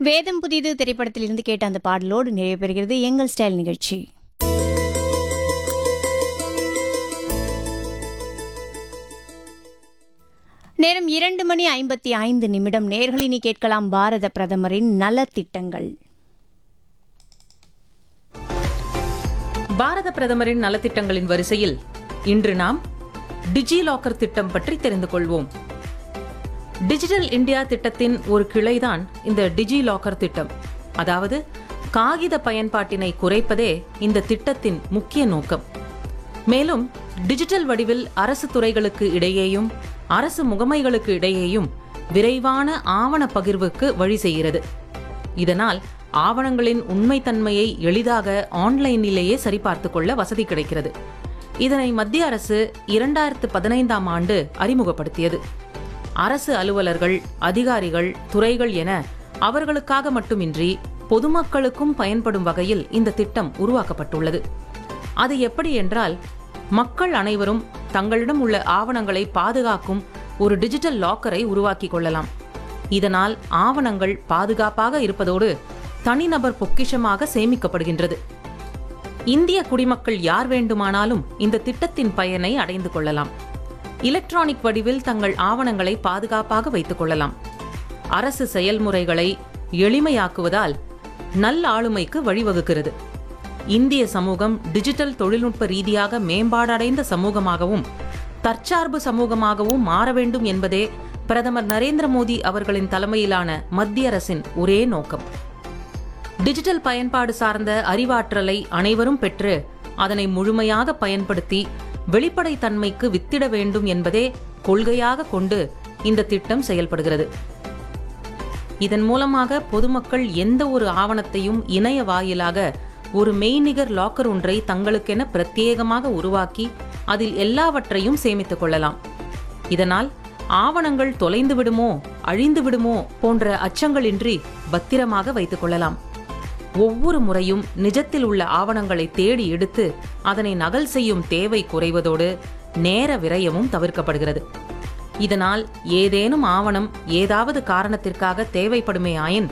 வேதம் புதிது திரைப்படத்திலிருந்து கேட்ட அந்த பாடலோடு நிறைவு பெறுகிறது எங்கள் ஸ்டைல் நிகழ்ச்சி நேரம் இரண்டு மணி ஐம்பத்தி ஐந்து நிமிடம் நேர்களினி கேட்கலாம் பாரத பிரதமரின் நலத்திட்டங்கள் பாரத பிரதமரின் நலத்திட்டங்களின் வரிசையில் இன்று நாம் டிஜி லாக்கர் திட்டம் பற்றி தெரிந்து கொள்வோம் டிஜிட்டல் இந்தியா திட்டத்தின் ஒரு கிளைதான் இந்த டிஜி லாக்கர் திட்டம் அதாவது காகித பயன்பாட்டினை குறைப்பதே இந்த திட்டத்தின் முக்கிய நோக்கம் மேலும் டிஜிட்டல் வடிவில் அரசு துறைகளுக்கு இடையேயும் அரசு முகமைகளுக்கு இடையேயும் விரைவான ஆவண பகிர்வுக்கு வழி செய்கிறது இதனால் ஆவணங்களின் உண்மைத்தன்மையை எளிதாக ஆன்லைனிலேயே சரிபார்த்துக் கொள்ள வசதி கிடைக்கிறது இதனை மத்திய அரசு இரண்டாயிரத்து பதினைந்தாம் ஆண்டு அறிமுகப்படுத்தியது அரசு அலுவலர்கள் அதிகாரிகள் துறைகள் என அவர்களுக்காக மட்டுமின்றி பொதுமக்களுக்கும் பயன்படும் வகையில் இந்த திட்டம் உருவாக்கப்பட்டுள்ளது அது எப்படி என்றால் மக்கள் அனைவரும் தங்களிடம் உள்ள ஆவணங்களை பாதுகாக்கும் ஒரு டிஜிட்டல் லாக்கரை உருவாக்கிக் கொள்ளலாம் இதனால் ஆவணங்கள் பாதுகாப்பாக இருப்பதோடு தனிநபர் பொக்கிஷமாக சேமிக்கப்படுகின்றது இந்திய குடிமக்கள் யார் வேண்டுமானாலும் இந்த திட்டத்தின் பயனை அடைந்து கொள்ளலாம் எலக்ட்ரானிக் வடிவில் தங்கள் ஆவணங்களை பாதுகாப்பாக வைத்துக் கொள்ளலாம் அரசு செயல்முறைகளை எளிமையாக்குவதால் நல்ல ஆளுமைக்கு வழிவகுக்கிறது இந்திய சமூகம் டிஜிட்டல் தொழில்நுட்ப ரீதியாக மேம்பாடடைந்த சமூகமாகவும் தற்சார்பு சமூகமாகவும் மாற வேண்டும் என்பதே பிரதமர் நரேந்திர மோடி அவர்களின் தலைமையிலான மத்திய அரசின் ஒரே நோக்கம் டிஜிட்டல் பயன்பாடு சார்ந்த அறிவாற்றலை அனைவரும் பெற்று அதனை முழுமையாக பயன்படுத்தி வெளிப்படைத்தன்மைக்கு வித்திட வேண்டும் என்பதே கொள்கையாக கொண்டு இந்த திட்டம் செயல்படுகிறது இதன் மூலமாக பொதுமக்கள் எந்த ஒரு ஆவணத்தையும் இணைய வாயிலாக ஒரு மெய்நிகர் லாக்கர் ஒன்றை தங்களுக்கென பிரத்யேகமாக உருவாக்கி அதில் எல்லாவற்றையும் சேமித்துக் கொள்ளலாம் இதனால் ஆவணங்கள் தொலைந்து விடுமோ அழிந்து விடுமோ போன்ற அச்சங்களின்றி பத்திரமாக வைத்துக் கொள்ளலாம் ஒவ்வொரு முறையும் நிஜத்தில் உள்ள ஆவணங்களை தேடி எடுத்து அதனை நகல் செய்யும் தேவை குறைவதோடு நேர விரயமும் தவிர்க்கப்படுகிறது இதனால் ஏதேனும் ஆவணம் ஏதாவது காரணத்திற்காக தேவைப்படுமே ஆயின்